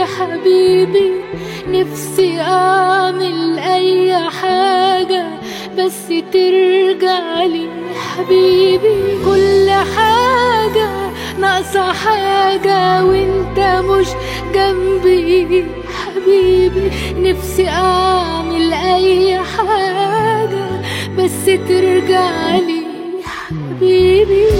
حبيبي نفسي اعمل اي حاجة بس ترجع لي حبيبي كل حاجة ناقصة حاجة وانت مش جنبي حبيبي نفسي اعمل اي حاجة بس ترجع لي حبيبي